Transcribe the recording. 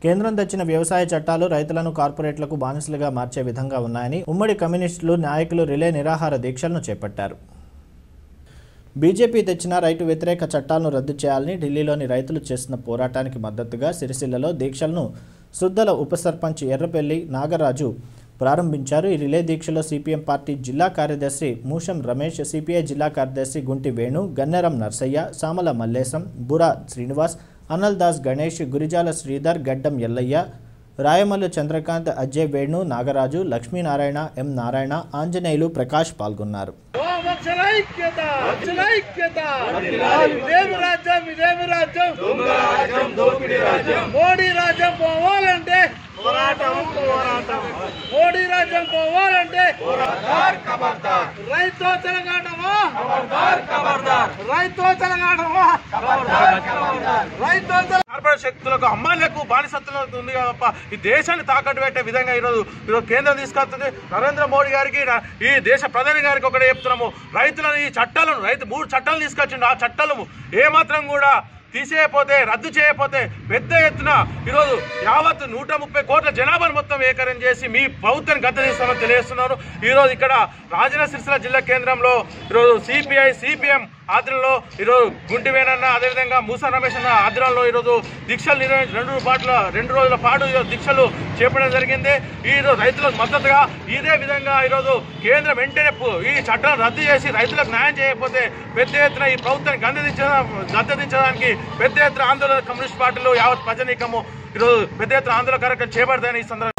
కేంద్రం తెచ్చిన వ్యవసాయ చట్టాలు రైతులను కార్పొరేట్లకు బానిసలుగా మార్చే విధంగా ఉన్నాయని ఉమ్మడి కమ్యూనిస్టులు నాయకులు రిలే నిరాహార దీక్షలను చేపట్టారు బీజేపీ తెచ్చిన రైతు వ్యతిరేక చట్టాలను రద్దు చేయాలని ఢిల్లీలోని రైతులు చేస్తున్న పోరాటానికి మద్దతుగా సిరిసిల్లలో దీక్షలను సుద్దల ఉప సర్పంచ్ ఎర్రపల్లి నాగరాజు ప్రారంభించారు ఈ రిలే దీక్షలో సిపిఎం పార్టీ జిల్లా కార్యదర్శి మూషం రమేష్ సిపిఐ జిల్లా కార్యదర్శి గుంటి వేణు గన్నెరం నర్సయ్య సామల మల్లేశం బురా శ్రీనివాస్ అన్నల్ దాస్ గణేష్ గురిజాల శ్రీధర్ గడ్డం ఎల్లయ్య రాయమల్లు చంద్రకాంత్ అజయ్ వేణు నాగరాజు లక్ష్మీనారాయణ ఎం నారాయణ ఆంజనేయులు ప్రకాష్ పాల్గొన్నారు వామపక్షల ఐక్యత పక్షుల ఐక్యత ఇదేమి రాజ్యం ఇదేమి రాజ్యం మోడీ రాజ్యం పోవాలంటే పోరాటం పోరాటం మోడీ రాజ్యం పోవాలంటే రైతు తెలంగాణమా రైతు తెలంగాణమా రైతు తెలంగాణ కార్పొరేట్ శక్తులకు అమ్మాయిలకు బానిసత్వం ఉంది తప్ప ఈ దేశాన్ని తాకట్టు పెట్టే విధంగా ఈరోజు ఈరోజు కేంద్రం తీసుకొస్తుంది నరేంద్ర మోడీ గారికి నా- ఈ దేశ ప్రధాని గారికి ఒకటే చెప్తున్నాము రైతులను ఈ చట్టాలను రైతు మూడు చట్టాలు తీసుకొచ్చిండు ఆ చట్టాలు ఏమాత్రం కూడా తీసేయపోతే రద్దు చేయకపోతే పెద్ద ఎత్తున ఈరోజు యావత్ నూట ముప్పై కోట్ల జనాభాను మొత్తం ఏకరం చేసి మీ ప్రభుత్వాన్ని గద్ద తీస్తామని తెలియజేస్తున్నారు ఈరోజు ఇక్కడ రాజన్న సిరిసిల్ల జిల్లా కేంద్రంలో ఈరోజు సిపిఐ సిపిఎం ఆధ్వర్యంలో ఈరోజు గుంటివేనన్న అదేవిధంగా మూసా రమేష్ అన్న ఆధ్వర్యంలో ఈరోజు దీక్షలు నిర్వహించి రెండు పాటల రెండు రోజుల పాటు ఈరోజు దీక్షలు చేపట్టడం జరిగింది ఈ రోజు రైతులకు మద్దతుగా ఇదే విధంగా ఈరోజు కేంద్రం వెంటనే పు- ఈ చట్టాలను రద్దు చేసి రైతులకు న్యాయం చేయకపోతే పెద్ద ఎత్తున ఈ ప్రభుత్వాన్ని గద్దెదించడం గద్దెదించడానికి పెద్ద ఎత్తున ఆందోళన కమ్యూనిస్ట్ పార్టీలు యావత్ ప్రజనీకము ఈరోజు పెద్ద ఎత్తున ఆందోళన కార్యక్రమం చేపడతాయని ఈ సందర్భంగా